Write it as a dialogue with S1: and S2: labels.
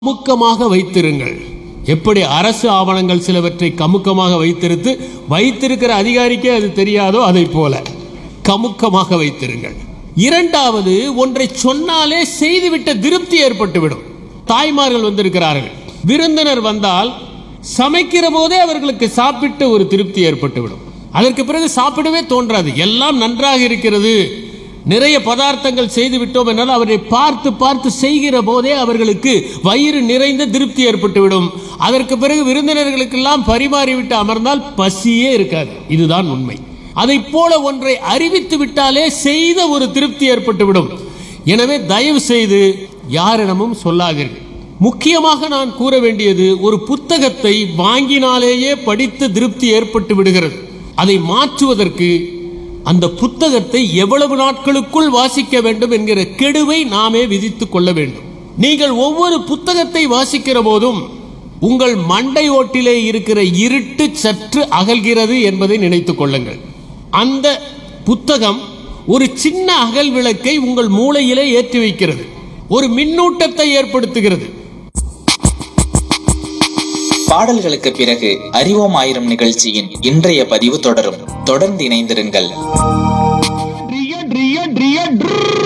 S1: கமுக்கமாக வைத்திருங்கள் எப்படி அரசு ஆவணங்கள் சிலவற்றை கமுக்கமாக வைத்திருத்து வைத்திருக்கிற அதிகாரிக்கே அது தெரியாதோ அதை போல கமுக்கமாக வைத்திருங்கள் இரண்டாவது ஒன்றை சொன்னாலே செய்துவிட்ட திருப்தி ஏற்பட்டுவிடும் தாய்மார்கள் வந்திருக்கிறார்கள் விருந்தினர் வந்தால் சமைக்கிற போதே அவர்களுக்கு சாப்பிட்டு ஒரு திருப்தி ஏற்பட்டுவிடும் அதற்கு பிறகு சாப்பிடவே தோன்றாது எல்லாம் நன்றாக இருக்கிறது நிறைய பதார்த்தங்கள் செய்து விட்டோம் என்றால் அவரை பார்த்து பார்த்து செய்கிற போதே அவர்களுக்கு வயிறு நிறைந்த திருப்தி ஏற்பட்டுவிடும் அதற்கு பிறகு விருந்தினர்களுக்கெல்லாம் பரிமாறிவிட்டு அமர்ந்தால் பசியே இருக்காது இதுதான் உண்மை அதைப் போல ஒன்றை அறிவித்து விட்டாலே செய்த ஒரு திருப்தி ஏற்பட்டுவிடும் எனவே தயவு செய்து யாரிடமும் சொல்லாதீர்கள் முக்கியமாக நான் கூற வேண்டியது ஒரு புத்தகத்தை வாங்கினாலேயே படித்து திருப்தி ஏற்பட்டு விடுகிறது அதை மாற்றுவதற்கு அந்த புத்தகத்தை எவ்வளவு நாட்களுக்குள் வாசிக்க வேண்டும் என்கிற கெடுவை நாமே விதித்துக் கொள்ள வேண்டும் நீங்கள் ஒவ்வொரு புத்தகத்தை வாசிக்கிற போதும் உங்கள் மண்டை ஓட்டிலே இருக்கிற இருட்டு சற்று அகல்கிறது என்பதை நினைத்துக் கொள்ளுங்கள் அந்த புத்தகம் ஒரு சின்ன அகல் விளக்கை உங்கள் மூளையிலே ஏற்றி வைக்கிறது ஒரு மின்னூட்டத்தை ஏற்படுத்துகிறது
S2: பாடல்களுக்கு பிறகு அறிவோம் ஆயிரம் நிகழ்ச்சியின் இன்றைய பதிவு தொடரும் தொடர்ந்து இணைந்திருங்கள்
S1: ட்ரிய, ட்ரிய, ட்ரிய, ட்ரு.